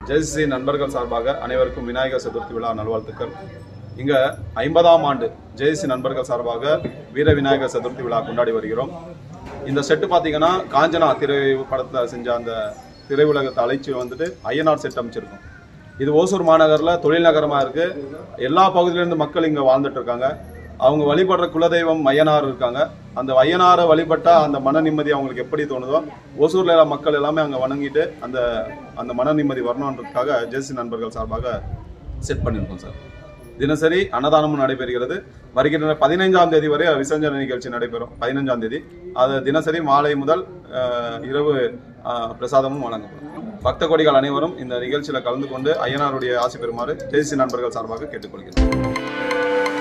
ஜெயஸ்ரீ நண்பர்கள் சார்பாக அனைவருக்கும் விநாயகர் சதுர்த்தி விழா நல்வாழ்த்துக்கள் இங்க ஐம்பதாம் ஆண்டு ஜெயஸ்ரீ நண்பர்கள் சார்பாக வீர விநாயகர் சதுர்த்தி விழா கொண்டாடி வருகிறோம் இந்த செட்டு பார்த்தீங்கன்னா காஞ்சனா திரை படத்தை செஞ்ச அந்த திரையுலகத்தை அழைச்சி வந்துட்டு ஐஎன்ஆர் செட் அமைச்சிருக்கோம் இது ஓசூர் மாநகரில் தொழில் நகரமாக இருக்கு எல்லா பகுதியிலேருந்து மக்கள் இங்கே வாழ்ந்துட்டு இருக்காங்க அவங்க வழிபடுற குலதெய்வம் ஐயனார் இருக்காங்க அந்த ஐயனாரை வழிபட்டா அந்த மன நிம்மதி அவங்களுக்கு எப்படி தோணுதோ ஓசூர்ல உள்ள மக்கள் எல்லாமே அங்கே வணங்கிட்டு அந்த அந்த மன நிம்மதி வரணுன்றதுக்காக ஜெயசி நண்பர்கள் சார்பாக செட் பண்ணியிருக்கோம் சார் தினசரி அன்னதானமும் நடைபெறுகிறது வருகின்ற பதினைஞ்சாம் தேதி வரை விசர்ஜன நிகழ்ச்சி நடைபெறும் பதினைஞ்சாம் தேதி அது தினசரி மாலை முதல் அஹ், இரவு அஹ், பிரசாதமும் வழங்கப்படும் பக்த கொடிகள் அனைவரும் இந்த நிகழ்ச்சியில் கலந்து கொண்டு ஐயனாருடைய ஆசி பெறுமாறு ஜெயசி நண்பர்கள் சார்பாக கேட்டுக்கொள்கிறேன்